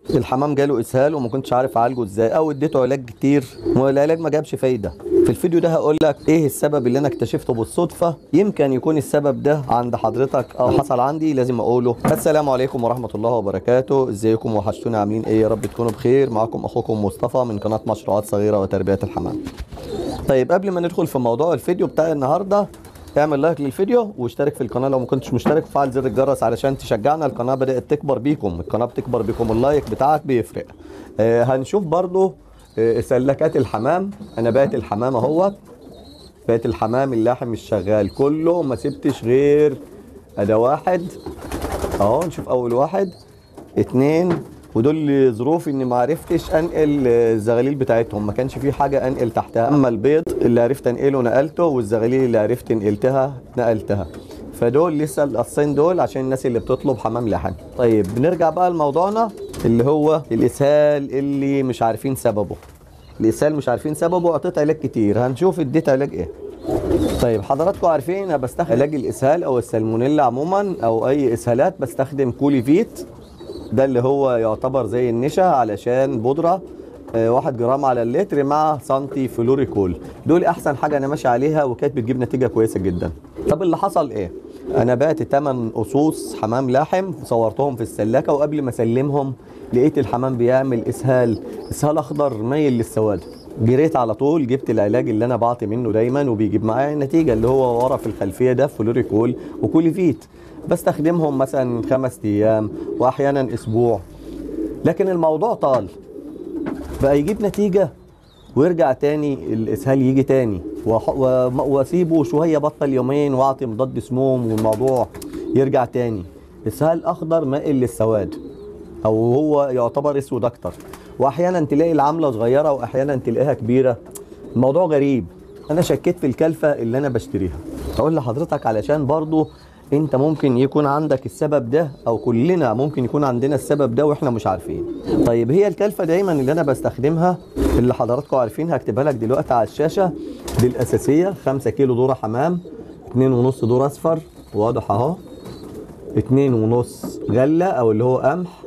الحمام جاله اسهال وما كنتش عارف اعالجه ازاي او اديته علاج كتير والعلاج ما جابش فايده في الفيديو ده هقول لك ايه السبب اللي انا اكتشفته بالصدفه يمكن يكون السبب ده عند حضرتك او حصل عندي لازم اقوله السلام عليكم ورحمه الله وبركاته ازيكم وحشتونا عاملين ايه يا رب تكونوا بخير معاكم اخوكم مصطفى من قناه مشروعات صغيره وتربيه الحمام طيب قبل ما ندخل في موضوع الفيديو بتاع النهارده اعمل لايك للفيديو واشترك في القناه لو ما كنتش مشترك وفعل زر الجرس علشان تشجعنا القناه بدات تكبر بيكم القناه بتكبر بيكم اللايك بتاعك بيفرق آه هنشوف برضو آه سلكات الحمام انا بقت الحمام اهوت بقت الحمام اللاحم الشغال كله ما سبتش غير ادا واحد اهو نشوف اول واحد اتنين ودول ظروف اني ما عرفتش انقل الزغاليل بتاعتهم ما كانش في حاجه انقل تحتها اما البيض اللي عرفت انقله نقلته والزغاليل اللي عرفت نقلتها نقلتها فدول لسه القصين دول عشان الناس اللي بتطلب حمام لحم طيب بنرجع بقى لموضوعنا اللي هو الاسهال اللي مش عارفين سببه الاسهال مش عارفين سببه اعطيت علاج كتير هنشوف اديت علاج ايه طيب حضراتكم عارفين انا بستخدم علاج الاسهال او السالمونيلا عموما او اي اسهالات بستخدم كولي فيت ده اللي هو يعتبر زي النشا علشان بودرة آه، واحد جرام على اللتر مع سنتي فلوريكول دول احسن حاجة انا ماشي عليها وكانت بتجيب نتيجة كويسة جدا طب اللي حصل ايه انا بعت 8 قصوص حمام لاحم صورتهم في السلاكة وقبل ما اسلمهم لقيت الحمام بيعمل اسهال اسهال اخضر مايل للسواد جريت على طول جبت العلاج اللي انا بعطي منه دايما وبيجيب معايا نتيجه اللي هو ورا في الخلفيه ده فلوريكول وكوليفيت بستخدمهم مثلا خمس ايام واحيانا اسبوع لكن الموضوع طال بقى يجيب نتيجه ويرجع تاني الاسهال يجي تاني وأح- و- واسيبه شويه بطل يومين واعطي مضاد سموم والموضوع يرجع تاني اسهال اخضر مائل للسواد او هو يعتبر اسود اكتر واحيانا تلاقي العمله صغيره واحيانا تلاقيها كبيره الموضوع غريب انا شكيت في الكلفه اللي انا بشتريها اقول لحضرتك علشان برضو انت ممكن يكون عندك السبب ده او كلنا ممكن يكون عندنا السبب ده واحنا مش عارفين طيب هي الكلفه دايما اللي انا بستخدمها اللي حضراتكم عارفين هكتبها لك دلوقتي على الشاشه دي الاساسيه 5 كيلو ذره حمام 2.5 ذره اصفر واضح اهو اتنين ونص غلة او اللي هو قمح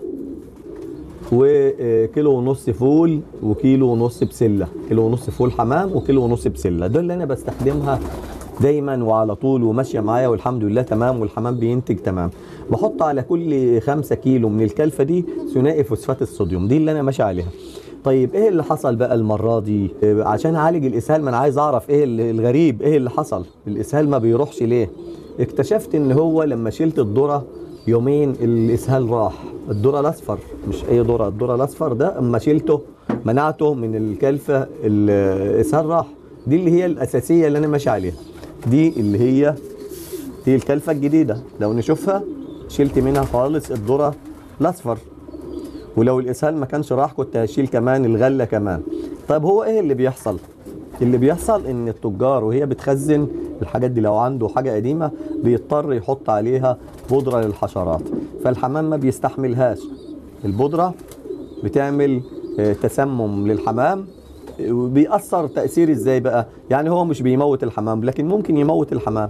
وكيلو ونص فول وكيلو ونص بسلة كيلو ونص فول حمام وكيلو ونص بسلة دول اللي انا بستخدمها دايما وعلى طول وماشية معايا والحمد لله تمام والحمام بينتج تمام بحط على كل خمسة كيلو من الكلفة دي ثنائي فوسفات الصوديوم دي اللي انا ماشي عليها طيب ايه اللي حصل بقى المرة دي إيه، عشان اعالج الاسهال ما انا عايز اعرف ايه اللي- الغريب ايه اللي حصل الاسهال ما بيروحش ليه اكتشفت ان هو لما شلت الذره يومين الاسهال راح الذره الاصفر مش اي ذره الذره الاصفر ده اما شلته منعته من الكلفه الاسهال راح دي اللي هي الاساسيه اللي انا ماشي عليها دي اللي هي دي الكلفه الجديده لو نشوفها شلت منها خالص الذره الاصفر ولو الاسهال ما كانش راح كنت هشيل كمان الغله كمان طيب هو ايه اللي بيحصل اللي بيحصل ان التجار وهي بتخزن الحاجات دي لو عنده حاجه قديمه بيضطر يحط عليها بودره للحشرات فالحمام ما بيستحملهاش البودره بتعمل آه، تسمم للحمام آه، وبيأثر تأثير ازاي بقى يعني هو مش بيموت الحمام لكن ممكن يموت الحمام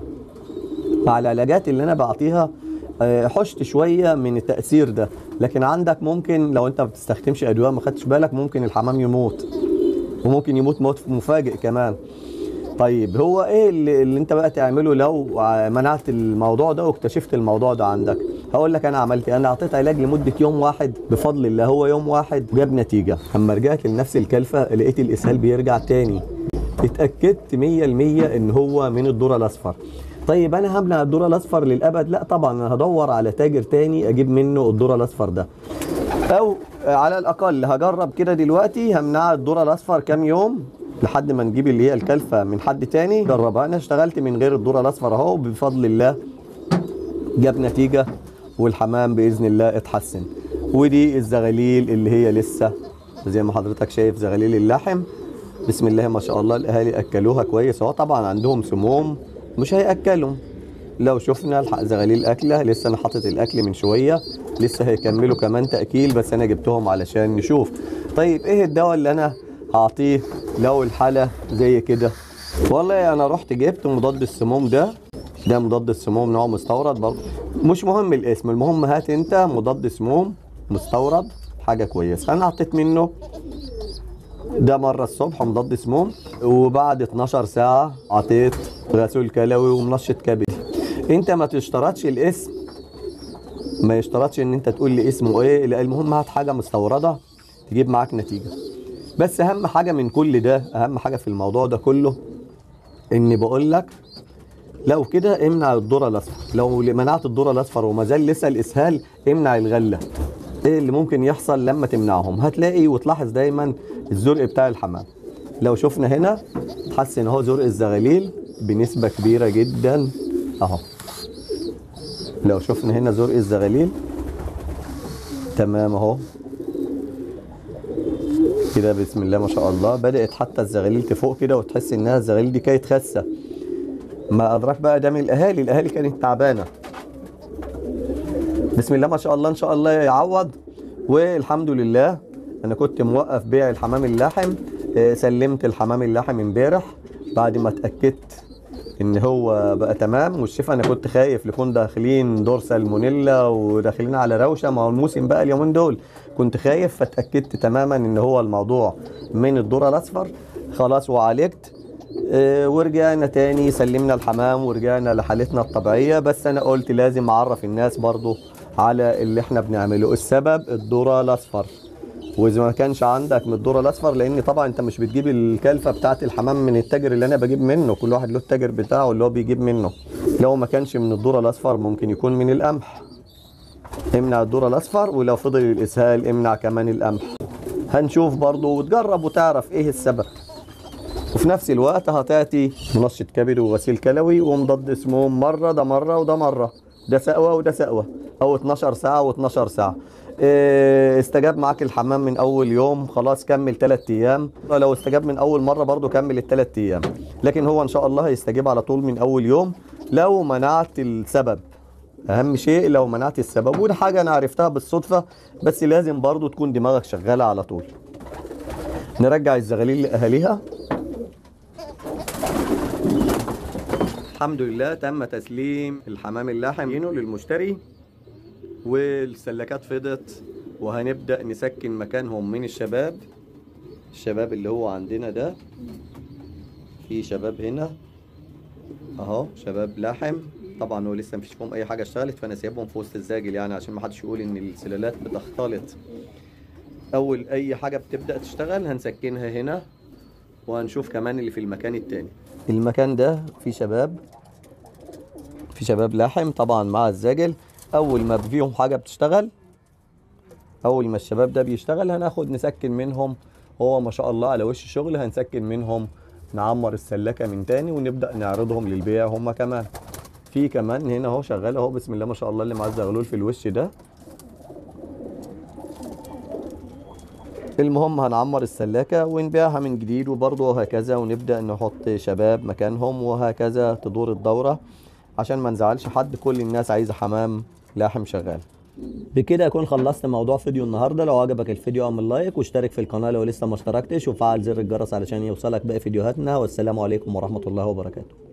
مع العلاجات اللي انا بعطيها آه، حشت شويه من التاثير ده لكن عندك ممكن لو انت ما بتستخدمش ادويه ما خدتش بالك ممكن الحمام يموت وممكن يموت موت مفاجئ كمان طيب هو ايه اللي, اللي انت بقى تعمله لو ع- منعت الموضوع ده واكتشفت الموضوع ده عندك هقول لك انا عملت إيه. انا اعطيت علاج لمده يوم واحد بفضل الله هو يوم واحد جاب نتيجه اما رجعت لنفس الكلفه لقيت الاسهال بيرجع تاني اتاكدت 100% ان هو من الذره الاصفر طيب انا همنع الذره الاصفر للابد لا طبعا انا هدور على تاجر تاني اجيب منه الذره الاصفر ده او على الاقل هجرب كده دلوقتي همنع الذره الاصفر كام يوم لحد ما نجيب اللي هي الكلفه من حد تاني جربها انا اشتغلت من غير الذره الاصفر اهو بفضل الله جاب نتيجه والحمام باذن الله اتحسن ودي الزغاليل اللي هي لسه زي ما حضرتك شايف زغاليل اللحم بسم الله ما شاء الله الاهالي اكلوها كويس اهو طبعا عندهم سموم مش هياكلهم لو شفنا الح- زغاليل اكله لسه انا حاطط الاكل من شويه لسه هيكملوا كمان تاكيل بس انا جبتهم علشان نشوف طيب ايه الدواء اللي انا هعطيه لو الحاله زي كده والله انا رحت جبت مضاد السموم ده ده مضاد السموم نوع مستورد برضه مش مهم الاسم المهم هات انت مضاد سموم مستورد حاجه كويسه انا حطيت منه ده مره الصبح مضاد سموم وبعد 12 ساعه عطيت غسول كلوي ومنشط كبدي انت ما تشترطش الاسم ما يشترطش ان انت تقول لي اسمه ايه لا المهم هات حاجه مستورده تجيب معاك نتيجه بس اهم حاجه من كل ده اهم حاجه في الموضوع ده كله اني بقول لك لو كده امنع الذره الاصفر لو منعت الذره الاصفر وما زال لسه الاسهال امنع الغله ايه اللي ممكن يحصل لما تمنعهم هتلاقي وتلاحظ دايما الزرق بتاع الحمام لو شفنا هنا تحسن اهو زرق الزغاليل بنسبه كبيره جدا اهو لو شفنا هنا زرق الزغاليل تمام اهو كده بسم الله ما شاء الله بدأت حتى الزغاليل تفوق كده وتحس انها الزغاليل دي كانت خاسة ما ادراك بقى ده من الاهالي الاهالي كانت تعبانة بسم الله ما شاء الله ان شاء الله يعوض والحمد لله انا كنت موقف بيع الحمام اللاحم آه، سلمت الحمام اللاحم امبارح بعد ما اتاكدت ان هو بقى تمام والشيف انا كنت خايف لكون داخلين دور سالمونيلا وداخلين على روشه ما هو الموسم بقى اليومين دول كنت خايف فاتاكدت تماما ان هو الموضوع من الذره الاصفر خلاص وعالجت آه، ورجعنا تاني سلمنا الحمام ورجعنا لحالتنا الطبيعيه بس انا قلت لازم اعرف الناس برضو على اللي احنا بنعمله السبب الذره الاصفر واذا ما كانش عندك من الذره الاصفر لان طبعا انت مش بتجيب الكلفه بتاعت الحمام من التاجر اللي انا بجيب منه كل واحد له التاجر بتاعه اللي هو بيجيب منه لو ما كانش من الذره الاصفر ممكن يكون من القمح امنع الذره الاصفر ولو فضل الاسهال امنع كمان القمح هنشوف برضو وتجرب وتعرف ايه السبب وفي نفس الوقت هتاتي منشط كبد وغسيل كلوي ومضاد سموم مره ده مره وده مره ده سقوه وده سقوه او 12 ساعه و12 ساعه إيه، استجاب معاك الحمام من اول يوم خلاص كمل 3 ايام لو استجاب من اول مره برضو كمل الثلاث ايام لكن هو ان شاء الله هيستجيب على طول من اول يوم لو منعت السبب اهم شيء لو منعت السبب وده حاجه انا عرفتها بالصدفه بس لازم برضو تكون دماغك شغاله على طول نرجع الزغاليل لاهاليها الحمد لله تم تسليم الحمام اللاحم للمشتري والسلكات فضت وهنبدأ نسكن مكانهم من الشباب الشباب اللي هو عندنا ده في شباب هنا اهو شباب لاحم طبعا هو لسه مفيش فيهم اي حاجه اشتغلت فانا سايبهم في وسط الزاجل يعني عشان ما حدش يقول ان السلالات بتختلط اول اي حاجه بتبدا تشتغل هنسكنها هنا وهنشوف كمان اللي في المكان التاني المكان ده فيه شباب في شباب لاحم طبعا مع الزاجل اول ما فيهم حاجه بتشتغل اول ما الشباب ده بيشتغل هناخد نسكن منهم هو ما شاء الله على وش الشغل هنسكن منهم نعمر السلكه من تاني ونبدا نعرضهم للبيع هم كمان في كمان هنا اهو شغال اهو بسم الله ما شاء الله اللي معاه الزغلول في الوش ده المهم هنعمر السلاكة ونبيعها من جديد وبرضه هكذا ونبدأ نحط شباب مكانهم وهكذا تدور الدورة عشان ما نزعلش حد كل الناس عايزة حمام لاحم شغال بكده اكون خلصت موضوع فيديو النهارده لو عجبك الفيديو اعمل لايك واشترك في القناه لو لسه ما اشتركتش وفعل زر الجرس علشان يوصلك باقي فيديوهاتنا والسلام عليكم ورحمه الله وبركاته